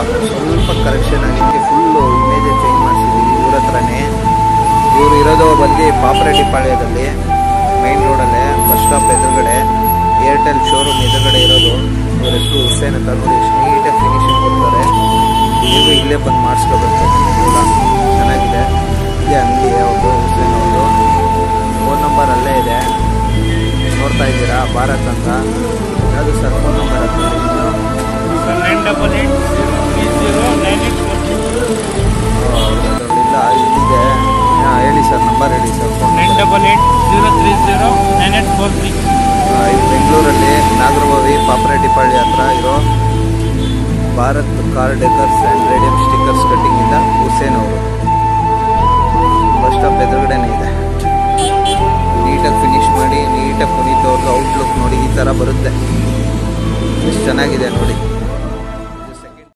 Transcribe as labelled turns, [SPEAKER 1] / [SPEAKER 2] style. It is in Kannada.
[SPEAKER 1] ಸ್ವಲ್ಪ ಕರೆಕ್ಷನ್ ಆಗಿತ್ತು ಫುಲ್ಲು ಇಮೇಜೇ ಚೇಂಜ್ ಮಾಡಿಸಿದ್ದೀವಿ ಇವ್ರ ಹತ್ರನೇ ಇವರು ಇರೋದು ಬಂದು ಪಾಪರೆಡ್ಡಿಪಾಳ್ಯದಲ್ಲಿ ಮೈನ್ ರೋಡಲ್ಲೇ ಬಸ್ ಸ್ಟಾಪ್ ಎದುರುಗಡೆ ಏರ್ಟೆಲ್ ಶೋರೂಮ್ ಎದುರುಗಡೆ ಇರೋದು ಇವ್ರ ಹೆಸರು ಹುಸೇನ್ ಅಂತ ನೋಡಿ ಎಷ್ಟು ನೀಟಾಗಿ ಫಿನಿಶಿಂಗ್ ಕೊಡ್ತಾರೆ ನೀವು ಇಲ್ಲೇ ಬಂದು ಮಾಡಿಸ್ಕೋಬೇಕು ಎಲ್ಲ ಚೆನ್ನಾಗಿದೆ ಇದೇ ಅಂಗಡಿ ಅವ್ರದ್ದು ಹುಸೇನ್ ಅವ್ರದ್ದು ಫೋನ್ ನಂಬರ್ ಅಲ್ಲೇ ಇದೆ ನೋಡ್ತಾ ಇದ್ದೀರಾ ಭಾರತ್ ಅಂತ ಯಾವುದು ಸರ್ ಫೋನ್ ನಂಬರ್ ಅಂತ
[SPEAKER 2] sir nine double eight zero three zero nine eight four
[SPEAKER 1] ಅದರಲ್ಲಿಲ್ಲ ಇಲ್ಲಿದೆ ಹಾಂ ಹೇಳಿ ಸರ್ ನಂಬರ್ ಹೇಳಿ sir phone
[SPEAKER 2] nine double eight zero three zero nine eight four three
[SPEAKER 1] ಇದು ಬೆಂಗಳೂರಲ್ಲಿ ನಾಗರಭಾವಿ ಪಾಪರೆಡ್ಡಿಪಾಳ್ಯ ಹತ್ರ ಇರೋ Bharat car decors and radium stickers ಕಟ್ಟಿಂಗಿಂದ ಹುಸೇನ್ ಅವರು ಬಸ್ ಸ್ಟಾಪ್ ಎದುರುಗಡೆನೇ ಇದೆ ನೀಟಾಗಿ ಫಿನಿಶ್ ಮಾಡಿ ನೀಟಾಗಿ ಪುನೀತ್ ಅವ್ರದ್ದು ಔಟ್ಲುಕ್ ನೋಡಿ ಈ ಥರ ಬರುತ್ತೆ ಎಷ್ಟು ಚೆನ್ನಾಗಿದೆ ನೋಡಿ